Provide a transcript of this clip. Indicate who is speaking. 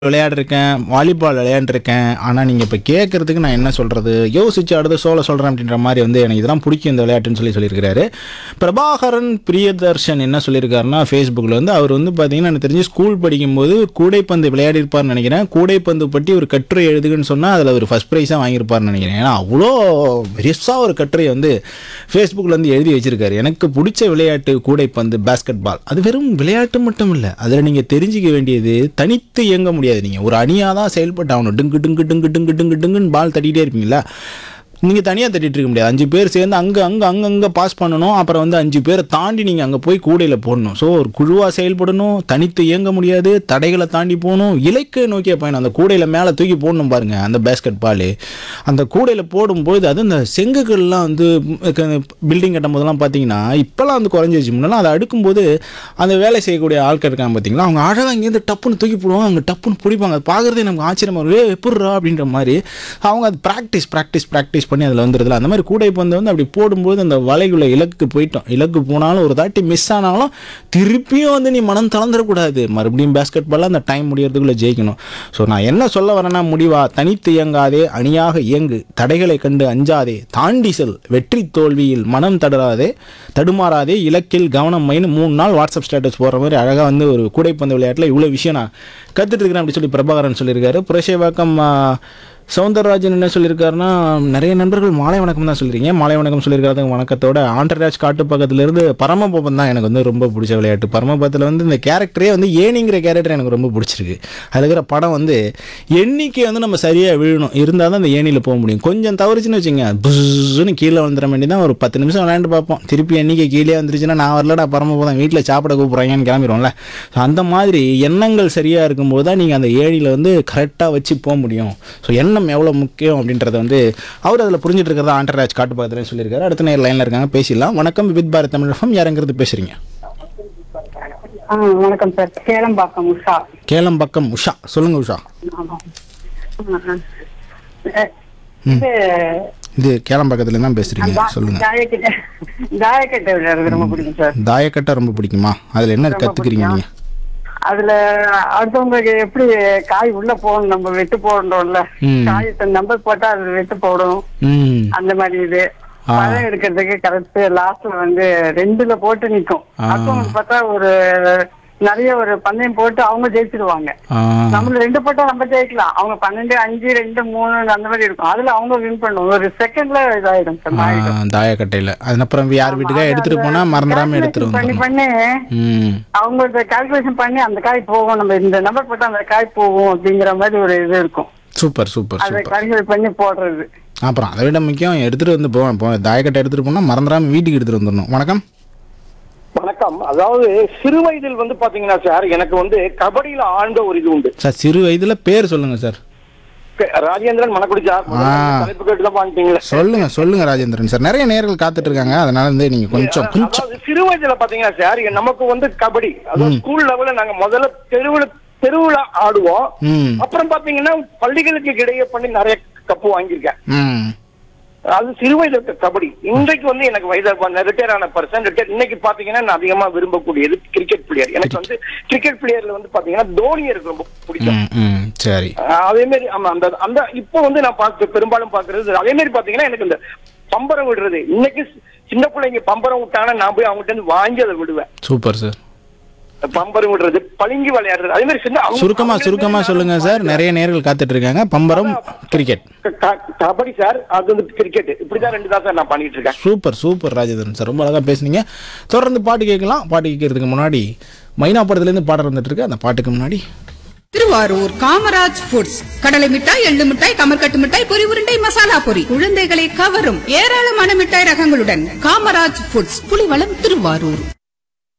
Speaker 1: விளையாடிருக்கேன் volleyball விளையாண்டுருக்கேன் ஆனால் நீங்கள் இப்போ கேட்குறதுக்கு நான் என்ன சொல்கிறது யோசிச்சு அடுத்த சோலை சொல்கிறேன் அப்படின்ற மாதிரி வந்து எனக்கு இதெல்லாம் பிடிக்கும் இந்த விளையாட்டுன்னு சொல்லி சொல்லியிருக்கிறாரு பிரபாகரன் பிரியதர்ஷன் என்ன சொல்லியிருக்காருன்னா ஃபேஸ்புக்கில் வந்து அவர் வந்து பார்த்தீங்கன்னா எனக்கு தெரிஞ்சு ஸ்கூல் படிக்கும்போது கூடைப்பந்து விளையாடிருப்பார்னு நினைக்கிறேன் கூடைப்பந்து பற்றி ஒரு கட்டுரை எழுதுகன்னு சொன்னால் அதில் ஒரு ஃபஸ்ட் ப்ரைஸாக வாங்கியிருப்பார்னு நினைக்கிறேன் ஏன்னா அவ்வளோ பெருசாக ஒரு கட்டுரை வந்து ஃபேஸ்புக்கில் வந்து எழுதி வச்சிருக்காரு எனக்கு பிடிச்ச விளையாட்டு கூடைப்பந்து பாஸ்கெட் பால் அது வெறும் விளையாட்டு மட்டும் இல்லை அதில் நீங்கள் தெரிஞ்சுக்க வேண்டியது தனித்து இயங்க முடியாது நீங்கள் ஒரு அணியாக தான் செயல்பட்டு ஆகணும் டிங்கு டிங்கு டிங்கு டிங்கு டிங்கு டிங்குன்னு பால் தட்டிகிட்டே இருப்பீங்களா நீங்கள் தனியாக தட்டிட்டு இருக்க முடியாது அஞ்சு பேர் சேர்ந்து அங்கே அங்கே அங்கங்கே பாஸ் பண்ணணும் அப்புறம் வந்து அஞ்சு பேரை தாண்டி நீங்கள் அங்கே போய் கூடையில் போடணும் ஸோ ஒரு குழுவாக செயல்படணும் தனித்து இயங்க முடியாது தடைகளை தாண்டி போகணும் இலக்கை நோக்கிய பயணம் அந்த கூடையில் மேலே தூக்கி போடணும் பாருங்க அந்த பேஸ்கெட் பால் அந்த கூடையில் போடும்போது அது இந்த செங்குகள்லாம் வந்து பில்டிங் கட்டும் போதெல்லாம் பார்த்தீங்கன்னா இப்போல்லாம் வந்து குறைஞ்சிருச்சு முன்னெல்லாம் அதை அடுக்கும்போது அந்த வேலை செய்யக்கூடிய ஆட்கள் இருக்காங்க பார்த்தீங்களா அவங்க அழகாக இங்கேருந்து டப்புன்னு தூக்கி போடுவாங்க அங்கே டப்புன்னு பிடிப்பாங்க அது பார்க்குறதே நமக்கு ஆச்சரியமாக இருக்கும் ஏ எப்பட்றா அப்படின்ற மாதிரி அவங்க அது ப்ராக்டிஸ் ப்ராக்டிஸ் ப்ராக்டிஸ் பண்ணி அதில் வந்துடுதுல அந்த மாதிரி கூடைப்பந்து வந்து அப்படி போடும்போது அந்த வலைக்குள்ள இலக்கு போயிட்டோம் இலக்கு போனாலும் ஒரு தாட்டி மிஸ் ஆனாலும் திருப்பியும் வந்து நீ மனம் தளர்ந்துடக்கூடாது மறுபடியும் பேஸ்கெட் பாலில் அந்த டைம் முடியறதுக்குள்ளே ஜெயிக்கணும் ஸோ நான் என்ன சொல்ல வரேன்னா முடிவா தனித்து இயங்காதே அணியாக இயங்கு தடைகளை கண்டு அஞ்சாதே தாண்டி செல் வெற்றி தோல்வியில் மனம் தடராதே தடுமாறாதே இலக்கில் கவனம் மைன்னு மூணு நாள் வாட்ஸ்அப் ஸ்டேட்டஸ் போடுற மாதிரி அழகாக வந்து ஒரு கூடைப்பந்து விளையாட்டில் இவ்வளோ விஷயம் நான் கற்றுட்டு இருக்கிறேன் அப்படி சொல்லி பிரபாகரன் சொல்லியிருக்காரு புரஷேவாக்கம் ஆ, சவுந்தரராஜன் என்ன சொல்லியிருக்காருன்னா நிறைய நண்பர்கள் மாலை வணக்கம் தான் சொல்லியிருக்கீங்க மாலை வணக்கம் சொல்லியிருக்காரு வணக்கத்தோட ஆண்டர்ராஜ் காட்டு பக்கத்துலேருந்து பரமபவன் தான் எனக்கு வந்து ரொம்ப பிடிச்ச விளையாட்டு பரமபத்தில் வந்து இந்த கேரக்டரே வந்து ஏனிங்கிற கேரக்டர் எனக்கு ரொம்ப பிடிச்சிருக்கு அதில் இருக்கிற படம் வந்து எண்ணிக்கை வந்து நம்ம சரியாக விழணும் இருந்தால் தான் அந்த ஏணியில் போக முடியும் கொஞ்சம் தவறுச்சுன்னு வச்சுங்க புஸ்ஸுன்னு கீழே வந்துட வேண்டியதான் ஒரு பத்து நிமிஷம் விளையாண்டு பார்ப்போம் திருப்பி எண்ணிக்கை கீழே வந்துருச்சுன்னா நான் வரலடா பரமபதம் வீட்டில் சாப்பிட கூப்பிட்றாங்கன்னு கிளம்பிடுவோம்ல ஸோ அந்த மாதிரி எண்ணங்கள் சரியாக இருக்கும்போது தான் நீங்கள் அந்த ஏணியில் வந்து கரெக்டாக வச்சு போக முடியும் ஸோ எண்ணம் எவ்வளோ முக்கியம் அப்படின்றத வந்து அவர் அதில் புரிஞ்சுட்டு இருக்கிறதா ஆண்டர்ராஜ் காட்டு பக்கத்துலேயும் சொல்லியிருக்காரு அடுத்த நேரம் லைனில் இருக்காங்க பேசிடலாம் வணக்கம் வித் பாரத் தமிழகம் யாருங்கிறது பேசுகிறீங்க
Speaker 2: ஆ வணக்கம் சார் சேலம்பாக்கம் உஷா
Speaker 1: கேளம்பக்கம் உஷா சொல்லுங்க உஷா
Speaker 2: ஆமா. ஆ, ஆ. அஹ், இது
Speaker 1: இது கேளம்பக்கத்துல தான் பேசுறீங்க
Speaker 2: தா-
Speaker 1: சொல்லுங்க
Speaker 2: தாயக்கட்டை தாயக்கட்டை விளையாடுறது ரொம்ப பிடிக்கும் சார்
Speaker 1: தாயக்கட்டை ரொம்ப பிடிக்குமா அதில் என்ன
Speaker 2: ரொம்ப
Speaker 1: கற்றுக்கிறீங்க
Speaker 2: பிடிக்கும்.
Speaker 1: நீங்கள்
Speaker 2: அதுல அடுத்தவங்களுக்கு எப்படி காய் உள்ள போகணும் நம்ம வெட்டு போடுறோம்ல
Speaker 1: ம்.
Speaker 2: காய் நம்பர் போட்டா அது வெட்டு போடும்
Speaker 1: ம்
Speaker 2: அந்த மாதிரி இது
Speaker 1: ஆ.
Speaker 2: பழம் எடுக்கிறதுக்கு கரெக்ட் லாஸ்ட்ல வந்து ரெண்டுல போட்டு நிக்கும்
Speaker 1: ஆ.
Speaker 2: அடுத்தவங்க பார்த்தா ஒரு நிறைய ஒரு பந்தயம் போட்டு அவங்க ஜெயிச்சிருவாங்க
Speaker 1: ஆ
Speaker 2: நம்ம ரெண்டு போட்டா நம்ம ஜெயிக்கலாம் அவங்க பன்னெண்டு அஞ்சு ரெண்டு மூணு அந்த மாதிரி இருக்கும் அதுல அவங்க வின் பண்ணுவோம் ஒரு செகண்ட்ல இதாயிடும் சார் மாறிடும்.
Speaker 1: ஆ, தாயக்கட்டையில் அதுக்கப்புறம் யார் வீட்டுக்கா
Speaker 2: அது
Speaker 1: எடுத்துகிட்டு
Speaker 2: அந்த
Speaker 1: போனால் மறந்துடாமல் எடுத்துகிட்டு
Speaker 2: calculation பண்ணி
Speaker 1: வந்துடணும்
Speaker 2: பண்ணி
Speaker 1: ம்
Speaker 2: அவங்க கால்குலேஷன் பண்ணி அந்த காய் போகும் நம்ம இந்த நம்பர் போட்டா அந்த காய் போகும் அப்படிங்கிற மாதிரி ஒரு இது இருக்கும்
Speaker 1: சூப்பர் சூப்பர்
Speaker 2: அதை
Speaker 1: சூப்பர்
Speaker 2: கால்குலேட் பண்ணி போடுறது
Speaker 1: அப்புறம் அதை விட முக்கியம் எடுத்துகிட்டு வந்து போவேன் இப்போ தாயக்கட்டை எடுத்துகிட்டு போனால் மறந்துடாமல் வீட்டுக்கு எடுத்துகிட்டு வந்துடணும் வணக்கம்
Speaker 3: வணக்கம் அதாவது சிறு வயதில் வந்து பாத்தீங்கன்னா சார் எனக்கு வந்து கபடியில ஆழ்ந்த ஒரு இது உண்டு
Speaker 1: சார் சிறு வயதில் பேர் சொல்லுங்கள் சார்
Speaker 3: க- ராஜேந்திரன் மணக்குடி சார் முதல்ல
Speaker 1: ஆ.
Speaker 3: இந்த தலைப்பு கேட்டு தான் பாத்தீங்களா
Speaker 1: சொல்லுங்க சொல்லுங்க ராஜேந்திரன் சார் நிறைய நேர்கள் காத்துட்டு இருக்காங்க அதனால வந்து நீங்க கொஞ்சம் கொஞ்சம்
Speaker 3: அதாவது சிறு வயதுல பாத்தீங்கன்னா சார் நமக்கு வந்து கபடி அதாவது ஸ்கூல் லெவல்ல நாங்க முதல்ல தெருவுல தெருவுல ஆடுவோம்
Speaker 1: ம்
Speaker 3: அப்புறம் பாத்தீங்கன்னா பள்ளிகளுக்கு இடையே பண்ணி நிறைய கப்பு வாங்கியிருக்கேன்
Speaker 1: ம்
Speaker 3: அது சிறு வயதுல இருக்க கபடி இன்றைக்கு வந்து எனக்கு வயது ரிட்டையர் ஆன பர்சன் ரிட்டையர் இன்னைக்கு பாத்தீங்கன்னா நான் அதிகமா விரும்பக்கூடியது கிரிக்கெட் பிளேயர் எனக்கு வந்து கிரிக்கெட் பிளேயர்ல வந்து பாத்தீங்கன்னா தோனி எனக்கு ரொம்ப பிடிக்கும்
Speaker 1: ம் ம் சரி
Speaker 3: ஆஹ் அதே மாதிரி ஆமா அந்த அந்த இப்போ வந்து நான் பார்க்க பெரும்பாலும் பாக்குறது அதே மாதிரி பாத்தீங்கன்னா எனக்கு இந்த பம்பரம் விடுறது இன்னைக்கு சின்ன பிள்ளைங்க பம்பரம் விட்டாங்கன்னா நான் போய் அவங்ககிட்ட இருந்து வாங்கி அதை விடுவேன்
Speaker 1: சூப்பர் சார்
Speaker 3: பம்பரம் விடுறது பளிங்கு விளையாடுறது அதே மாதிரி சின்ன அவங்க-
Speaker 1: சுருக்கமா
Speaker 3: அவங்க
Speaker 1: சுருக்கமா
Speaker 3: நான்
Speaker 1: சொல்லுங்க சார் நிறைய நேர்கள் காத்துட்டு இருக்காங்க பம்பரம் கிரிக்கெட்
Speaker 3: க- க- கபடி சார் அது வந்து கிரிக்கெட் இப்படிதான் ரெண்டு தான் சார் நான் பண்ணிட்டு இருக்கேன்
Speaker 1: சூப்பர் சூப்பர் ராஜேந்திரன் சார் ரொம்ப அழகா பேசுனீங்க தொடர்ந்து பாட்டு கேட்கலாம் பாட்டு கேட்கறதுக்கு முன்னாடி மைனா படத்துலேருந்து பாடம் வந்துட்டு இருக்கு அந்த பாட்டுக்கு முன்னாடி
Speaker 4: திருவாரூர் காமராஜ் ஃபுட்ஸ் கடலை மிட்டாய் எள்ளு மிட்டாய் கமர்கட்டு மிட்டாய் பொரி உருண்டை மசாலா பொரி குழந்தைகளை கவரும் ஏராளமான மிட்டாய் ரகங்களுடன் காமராஜ் ஃபுட்ஸ் புலிவளம் திருவாரூர்